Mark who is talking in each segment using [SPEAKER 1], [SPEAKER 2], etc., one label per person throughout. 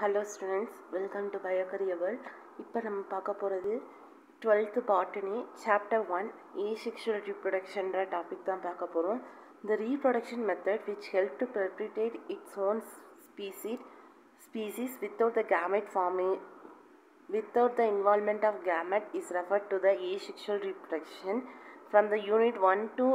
[SPEAKER 1] hello students welcome to biocareer world இப்போ நம்ம பார்க்க போகிறது twelfth botany chapter one asexual ரீப்ரொடக்ஷன்ற டாபிக் தான் பார்க்க போகிறோம் இந்த reproduction method which help to perpetuate its own species species without the gamete forming without the involvement of gamete is referred to the asexual reproduction from the unit 1 to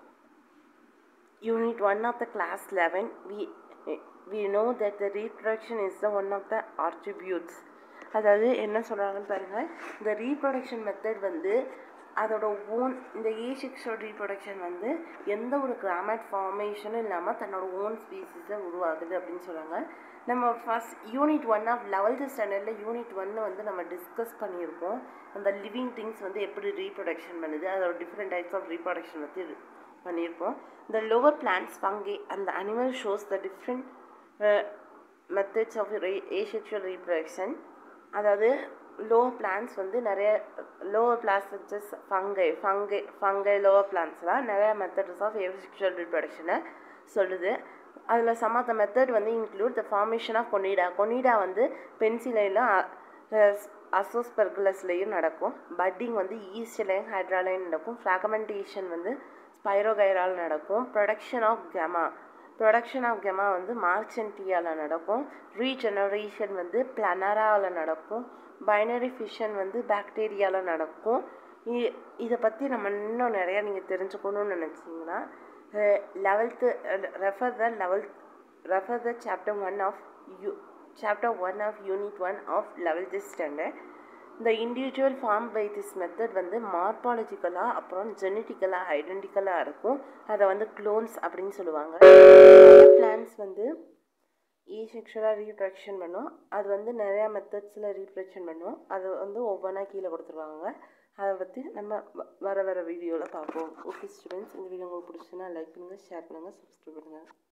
[SPEAKER 1] unit 1 of the class 11 we we know that the reproduction is the one of the attributes அதாவது என்ன சொல்கிறாங்கன்னு பாருங்கள் இந்த reproduction method வந்து அதோட own இந்த asexual reproduction வந்து எந்த ஒரு கிராமட் ஃபார்மேஷனும் இல்லாமல் தன்னோட ஓன் ஸ்பீசிஸை உருவாகுது அப்படின்னு சொல்கிறாங்க நம்ம first unit one of eleventh ஸ்டாண்டர்டில் யூனிட் ஒன்று வந்து நம்ம டிஸ்கஸ் பண்ணியிருக்கோம் அந்த லிவிங் திங்ஸ் வந்து எப்படி ரீப்ரொடக்ஷன் பண்ணுது அதோட டிஃப்ரெண்ட் டைப்ஸ் ஆஃப் ரீப்ரொடக்ஷன் பற்றி பண்ணியிருப்போம் இந்த லோவர் பிளான்ஸ் ஃபங்கே அந்த animal shows the different methods of asexual reproduction அதாவது லோவர் பிளான்ஸ் வந்து நிறைய lower plants fungi fungi fungi lower பிளான்ஸ்லாம் நிறைய மெத்தட்ஸ் ஆஃப் ஏசெக்ஷுவல் ரீப்ரொடக்ஷனை சொல்லுது அதில் சம் ஆஃப் த மெத்தட் வந்து include the formation of conidia conidia வந்து பென்சிலையும் அசோஸ்பெர்குலஸ்லேயும் நடக்கும் பட்டிங் வந்து ஈஸ்ட்லையும் ஹைட்ராலையும் நடக்கும் ஃப்ராகமெண்டேஷன் வந்து ஸ்பைரோகைரால் நடக்கும் production of gemmae production of gemmae வந்து மார்க்சென்டியாவில் நடக்கும் ரீஜெனரேஷன் வந்து பிளனராவில் நடக்கும் பைனரி ஃபிஷன் வந்து பாக்டீரியாவில் நடக்கும் இதை பற்றி நம்ம இன்னும் நிறையா நீங்கள் தெரிஞ்சுக்கணும்னு நினச்சிங்கன்னா eleventh refer the eleventh refer the chapter one of you chapter one of unit one of eleventh standard இந்த individual form by this method வந்து மார்பாலஜிக்கலாக அப்புறம் ஜெனட்டிக்கலாக ஐடென்டிக்கலாக இருக்கும் அதை வந்து க்ளோன்ஸ் அப்படின்னு சொல்லுவாங்க பிளான்ஸ் வந்து ஈசெக்ஷுவலாக ரீப்ரொடக்ஷன் பண்ணும் அது வந்து நிறையா மெத்தட்ஸில் ரீப்ரொடக்ஷன் பண்ணும் அது வந்து ஒவ்வொன்றா கீழே கொடுத்துருவாங்க அதை பற்றி நம்ம வர வர வீடியோவில் பார்ப்போம் ஓகே ஸ்டூடெண்ட்ஸ் இந்த வீடியோ உங்களுக்கு பிடிச்சுன்னா லைக் பண்ணுங்கள் ஷேர் பண்ணுங்கள் சப்ஸ்கிரைப் பண்ணுங்கள்